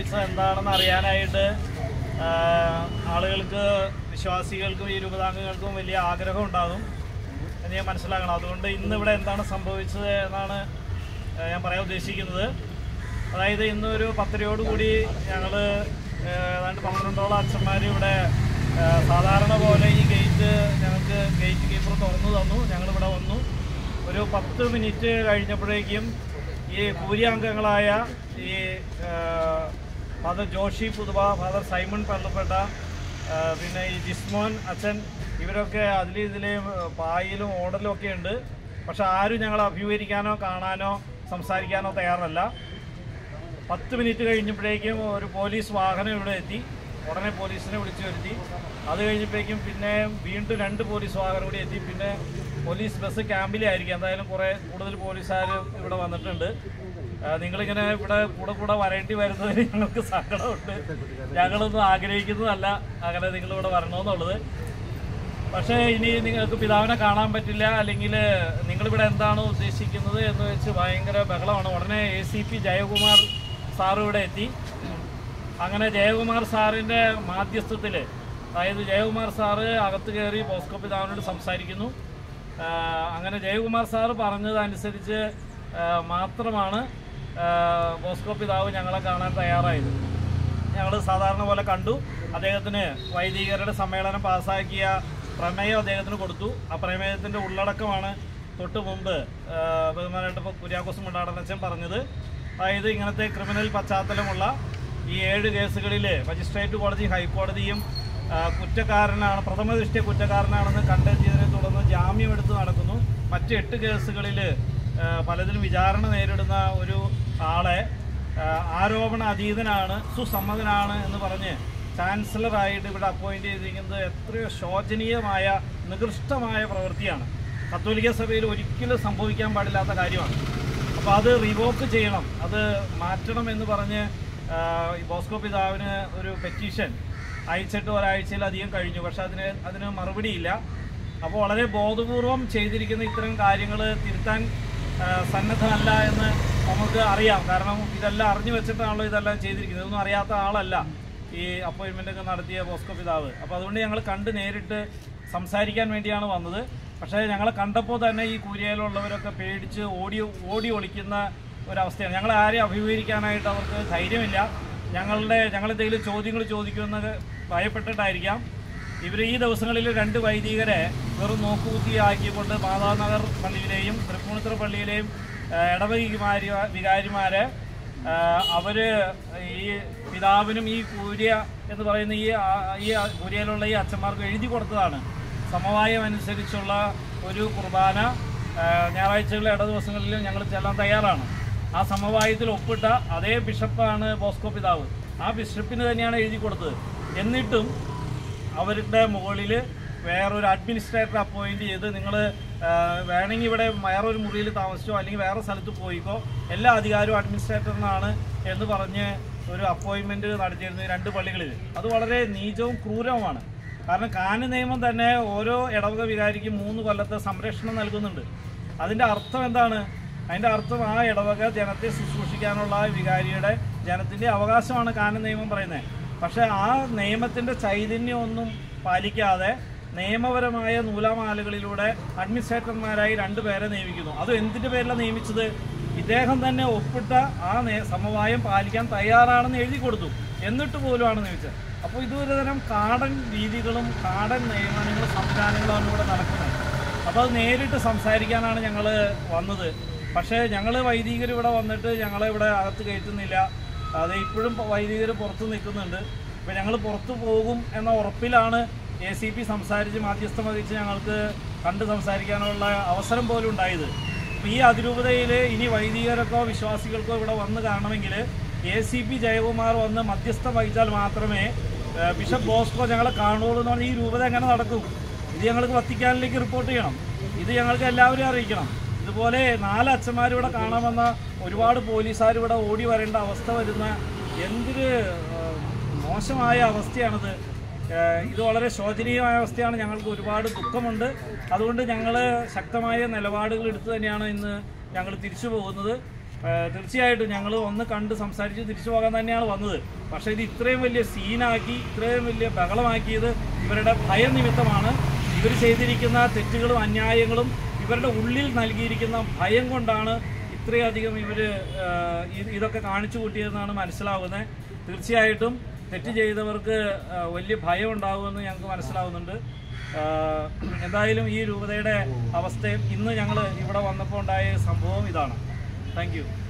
details എന്താണെന്ന് അറിയാനായിട്ട് ആ, ആളുകൾക്ക് വിശ്വാസികൾക്കും ഈ രൂപതാംഗങ്ങൾക്കും വലിയ ആഗ്രഹം ഉണ്ടാകും എന്ന് ഞാൻ മനസ്സിലാക്കണം അതുകൊണ്ട് ഇന്ന് ഇവിടെ എന്താണ് സംഭവിച്ചത് എന്നാണ് ആ, ഞാൻ പറയാൻ ഉദ്ദേശിക്കുന്നത് അതായത് ഇന്ന് ഒരു പത്തരയോടുകൂടി ഞങ്ങൾ ഏതാണ്ട് പന്ത്രണ്ടോളം അച്ഛന്മാർ ഇവിടെ ആ, സാധാരണ പോലെ ഈ ഗേറ്റ് ഞങ്ങൾക്ക് ഗേറ്റ് കീപ്പർ തുറന്നു തന്നു ഞങ്ങളിവിടെ വന്നു ഒരു പത്ത് മിനിറ്റ് കഴിഞ്ഞപ്പോഴേക്കും ഈ കൂലിയാംഗങ്ങളായ ഈ ആ, ഫാദർ ജോഷി പുതുവ ഫാദർ സൈമൺ പള്ളപ്പെട്ട ആ, പിന്നെ ഈ ജിസ്മോൻ അച്ഛൻ ഇവരൊക്കെ അതിലും ഇതിലെയും പായിലും ഓടലും ഒക്കെ ഉണ്ട് പക്ഷെ ആരും ഞങ്ങളെ അഭിമുഖീകരിക്കാനോ കാണാനോ സംസാരിക്കാനോ തയ്യാറല്ല പത്ത് മിനിറ്റ് കഴിഞ്ഞപ്പോഴേക്കും ഒരു പോലീസ് വാഹനം ഇവിടെ എത്തി ഉടനെ പോലീസിനെ വിളിച്ചു വരുത്തി അത് കഴിഞ്ഞപ്പോഴേക്കും പിന്നെ വീണ്ടും രണ്ട് പോലീസ് വാഹനം കൂടി എത്തി പിന്നെ പോലീസ് ബസ് ക്യാമ്പിലായിരിക്കും എന്തായാലും കുറേ കൂടുതൽ പോലീസുകാർ ഇവിടെ വന്നിട്ടുണ്ട് ആ, നിങ്ങളിങ്ങനെ ഇവിടെ കൂടെ കൂടെ വരേണ്ടി വരുന്നതിന് ഞങ്ങൾക്ക് സങ്കടമുണ്ട് ഞങ്ങളൊന്നും ആഗ്രഹിക്കുന്നതല്ല അങ്ങനെ നിങ്ങളിവിടെ വരണമെന്നുള്ളത് പക്ഷേ ഇനി നിങ്ങൾക്ക് പിതാവിനെ കാണാൻ പറ്റില്ല അല്ലെങ്കിൽ നിങ്ങളിവിടെ എന്താണ് ഉദ്ദേശിക്കുന്നത് എന്ന് വെച്ച് ഭയങ്കര ബഹളമാണ് ഉടനെ A C P Jayakumar sir ഇവിടെ എത്തി അങ്ങനെ ജയകുമാർ സാറിൻ്റെ മാധ്യസ്ഥത്തിൽ അതായത് ജയകുമാർ സാറ് അകത്ത് കയറി ബോസ്കോ പിതാവിനോട് സംസാരിക്കുന്നു ആ, അങ്ങനെ ജയകുമാർ സാറ് പറഞ്ഞതനുസരിച്ച് ആ, മാത്രമാണ് ആ, ബോസ്കോ പിതാവ് ഞങ്ങളെ കാണാൻ തയ്യാറായത് ഞങ്ങൾ സാധാരണ പോലെ കണ്ടു അദ്ദേഹത്തിന് വൈദികരുടെ സമ്മേളനം പാസ്സാക്കിയ പ്രമേയം അദ്ദേഹത്തിന് കൊടുത്തു ആ പ്രമേയത്തിൻ്റെ ഉള്ളടക്കമാണ് തൊട്ട് മുമ്പ് ആ, ബഹുമാനായിട്ട് ഇപ്പോൾ കുര്യാക്കോസ് മുണ്ടാടനച്ചൻ പറഞ്ഞത് അതായത് ഇങ്ങനത്തെ ക്രിമിനൽ പശ്ചാത്തലമുള്ള ഈ ഏഴ് കേസുകളിൽ മജിസ്ട്രേറ്റ് കോടതി ഹൈക്കോടതിയും ആ, കുറ്റക്കാരനാണ് പ്രഥമ ദൃഷ്ടിയ കുറ്റക്കാരനാണെന്ന് കണ്ടെത്തിയതിനെ തുടർന്ന് ജാമ്യം എടുത്ത് നടക്കുന്നു മറ്റ് എട്ട് കേസുകളിൽ പലതിലും വിചാരണ നേരിടുന്ന ഒരു ആളെ ആ, ആരോപണ അതീതനാണ് സുസമ്മതനാണ് എന്ന് പറഞ്ഞ് ചാൻസലറായിട്ട് ഇവിടെ അപ്പോയിന്റ് ചെയ്തിരിക്കുന്നത് എത്രയോ ശോചനീയമായ നികൃഷ്ടമായ പ്രവൃത്തിയാണ് കത്തോലിക്ക സഭയിൽ ഒരിക്കലും സംഭവിക്കാൻ പാടില്ലാത്ത കാര്യമാണ് അപ്പോൾ അത് റിവോക്ക് ചെയ്യണം അത് മാറ്റണം എന്ന് പറഞ്ഞ് ആ, ഈ ബോസ്കോ പിതാവിന് ഒരു പെറ്റീഷൻ അയച്ചിട്ട് ഒരാഴ്ചയിലധികം കഴിഞ്ഞു പക്ഷെ അതിന് അതിന് മറുപടിയില്ല അപ്പോൾ വളരെ ബോധപൂർവം ചെയ്തിരിക്കുന്ന ഇത്തരം കാര്യങ്ങൾ തിരുത്താൻ ആ, സന്നദ്ധമല്ല എന്ന് നമുക്ക് അറിയാം കാരണം ഇതെല്ലാം അറിഞ്ഞു വെച്ചിട്ടാണല്ലോ ഇതെല്ലാം ചെയ്തിരിക്കുന്നത് ഇതൊന്നും അറിയാത്ത ആളല്ല ഈ അപ്പോയിൻമെൻ്റ് ഒക്കെ നടത്തിയ ബോസ്കോ പിതാവ് അപ്പോൾ അതുകൊണ്ട് ഞങ്ങൾ കണ്ട് നേരിട്ട് സംസാരിക്കാൻ വേണ്ടിയാണ് വന്നത് പക്ഷേ ഞങ്ങളെ കണ്ടപ്പോൾ തന്നെ ഈ കൂരിയയിലുള്ളവരൊക്കെ പേടിച്ച് ഓടി ഓടി ഒളിക്കുന്ന ഒരവസ്ഥയാണ് ഞങ്ങൾ ആരെയും അഭിമുഖീകരിക്കാനായിട്ട് അവർക്ക് ധൈര്യമില്ല ഞങ്ങളുടെ ഞങ്ങളെന്തെങ്കിലും ചോദ്യങ്ങൾ ചോദിക്കുമെന്ന് ഭയപ്പെട്ടിട്ടായിരിക്കാം ഇവർ ഈ ദിവസങ്ങളിൽ രണ്ട് വൈദികരെ വെറും നോക്കുകുത്തിയാക്കിക്കൊണ്ട് മാതാനഗർ പള്ളിയിലെയും തൃപ്പൂണിത്തുറ പള്ളിയിലെയും ആ, ഇടവകിമാരി വികാരിമാരെ ആ, അവര് ഈ പിതാവിനും ഈ കൂര്യ എന്ന് പറയുന്ന ഈ ആ- ഈ കൂര്യയിലുള്ള ഈ അച്ഛന്മാർക്ക് എഴുതി കൊടുത്തതാണ് സമവായം അനുസരിച്ചുള്ള ഒരു കുർബാന ആ, ഞായറാഴ്ചകളിലെ ഇട ദിവസങ്ങളിലും ഞങ്ങൾ ചെല്ലാൻ തയ്യാറാണ് ആ സമവായത്തിൽ ഒപ്പിട്ട അതേ ബിഷപ്പാണ് ബോസ്കോ പിതാവ് ആ ബിഷപ്പിന് തന്നെയാണ് എഴുതി കൊടുത്തത് എന്നിട്ടും അവരുടെ മുകളിൽ വേറൊരു അഡ്മിനിസ്ട്രേറ്റർ അപ്പോയിന്റ് ചെയ്ത് നിങ്ങൾ വേണമെങ്കിൽ ഇവിടെ വേറൊരു മുറിയിൽ താമസിച്ചോ അല്ലെങ്കിൽ വേറെ സ്ഥലത്ത് പോയിക്കോ എല്ലാ അധികാരവും അഡ്മിനിസ്ട്രേറ്ററിനാണ് എന്ന് പറഞ്ഞ് ഒരു അപ്പോയിൻമെന്റ് നടത്തിയിരുന്നത് ഈ രണ്ട് പള്ളികളിൽ അത് വളരെ നീചവും ക്രൂരവുമാണ് കാരണം കാന നിയമം തന്നെ ഓരോ ഇടവക വികാരിക്കും മൂന്ന് കൊല്ലത്തെ സംരക്ഷണം നൽകുന്നുണ്ട് അതിൻ്റെ അർത്ഥം എന്താണ് അതിൻ്റെ അർത്ഥം ആ ഇടവക ജനത്തെ ശുശ്രൂഷിക്കാനുള്ള ആ വികാരിയുടെ ജനത്തിൻ്റെ അവകാശമാണ് കാന നിയമം പറയുന്നത് പക്ഷേ ആ നിയമത്തിൻ്റെ ചൈതന്യമൊന്നും പാലിക്കാതെ നിയമപരമായ നൂലാമാലകളിലൂടെ അഡ്മിനിസ്ട്രേറ്റർമാരായി രണ്ട് പേരെ നിയമിക്കുന്നു അത് എന്തിൻ്റെ പേരിലാണ് നിയമിച്ചത് ഇദ്ദേഹം തന്നെ ഒപ്പിട്ട ആ നേ- സമവായം പാലിക്കാൻ തയ്യാറാണെന്ന് എഴുതി കൊടുത്തു എന്നിട്ട് പോലുമാണ് നിയമിച്ചത് അപ്പോൾ ഇതൊരു തരം കാടൻ രീതികളും കാടൻ നിയമനങ്ങളും സംവിധാനങ്ങളുമാണ് ഇവിടെ നടക്കുന്നത് അപ്പോൾ അത് നേരിട്ട് സംസാരിക്കാനാണ് ഞങ്ങൾ വന്നത് പക്ഷേ ഞങ്ങൾ വൈദികർ ഇവിടെ വന്നിട്ട് ഞങ്ങളെ ഇവിടെ അകത്ത് കയറ്റുന്നില്ല അത് ഇപ്പോഴും വൈദികർ പുറത്ത് നിൽക്കുന്നുണ്ട് അപ്പോൾ ഞങ്ങൾ പുറത്തു പോകും എന്ന ഉറപ്പിലാണ് എ സി പി സംസാരിച്ച് മാധ്യസ്ഥം വഹിച്ച് ഞങ്ങൾക്ക് കണ്ട് സംസാരിക്കാനുള്ള അവസരം പോലും ഉണ്ടായത് അപ്പോൾ ഈ അതിരൂപതയിൽ ഇനി വൈദികർക്കോ വിശ്വാസികൾക്കോ ഇവിടെ വന്ന് കാണണമെങ്കിൽ എ സി പി ജയകുമാർ വന്ന് മധ്യസ്ഥം വഹിച്ചാൽ മാത്രമേ ഏഹ്, ബിഷപ്പ് ബോസ്കോ ഞങ്ങളെ കാണുള്ളൂ എന്ന് പറഞ്ഞാൽ ഈ രൂപത എങ്ങനെ നടക്കും ഇത് ഞങ്ങൾക്ക് വത്തിക്കാനിലേക്ക് റിപ്പോർട്ട് ചെയ്യണം ഇത് ഞങ്ങൾക്ക് എല്ലാവരെയും അറിയിക്കണം ഇതുപോലെ നാല് അച്ഛന്മാർ ഇവിടെ കാണാൻ വന്ന ഒരുപാട് പോലീസുകാർ ഇവിടെ ഓടി വരേണ്ട അവസ്ഥ വരുന്ന എന്തൊരു ഏഹ്, മോശമായ അവസ്ഥയാണിത് ഏഹ്, ഇത് വളരെ ശോചനീയമായ അവസ്ഥയാണ് ഞങ്ങൾക്ക് ഒരുപാട് ദുഃഖമുണ്ട് അതുകൊണ്ട് ഞങ്ങൾ ശക്തമായ നിലപാടുകൾ എടുത്തു തന്നെയാണ് ഇന്ന് ഞങ്ങൾ തിരിച്ചു പോകുന്നത് ആ, തീർച്ചയായിട്ടും ഞങ്ങൾ ഒന്ന് കണ്ട് സംസാരിച്ച് തിരിച്ചു പോകാൻ തന്നെയാണ് വന്നത് പക്ഷേ ഇത് ഇത്രയും വലിയ സീനാക്കി ഇത്രയും വലിയ ബഹളമാക്കിയത് ഇവരുടെ ഭയം നിമിത്തമാണ് ഇവർ ചെയ്തിരിക്കുന്ന തെറ്റുകളും അന്യായങ്ങളും ഇവരുടെ ഉള്ളിൽ നൽകിയിരിക്കുന്ന ഭയം കൊണ്ടാണ് ഇത്രയധികം ഇവർ ഇതൊക്കെ കാണിച്ചു കൂട്ടിയതെന്നാണ് മനസ്സിലാവുന്നത് തീർച്ചയായിട്ടും തെറ്റ് ചെയ്തവർക്ക് ആ, വലിയ ഭയം ഉണ്ടാകുമെന്ന് ഞങ്ങൾക്ക് മനസ്സിലാവുന്നുണ്ട് ആ, എന്തായാലും ഈ രൂപതയുടെ അവസ്ഥയും ഇന്ന് ഞങ്ങൾ ഇവിടെ വന്നപ്പോൾ ഉണ്ടായ സംഭവം ഇതാണ് താങ്ക് യു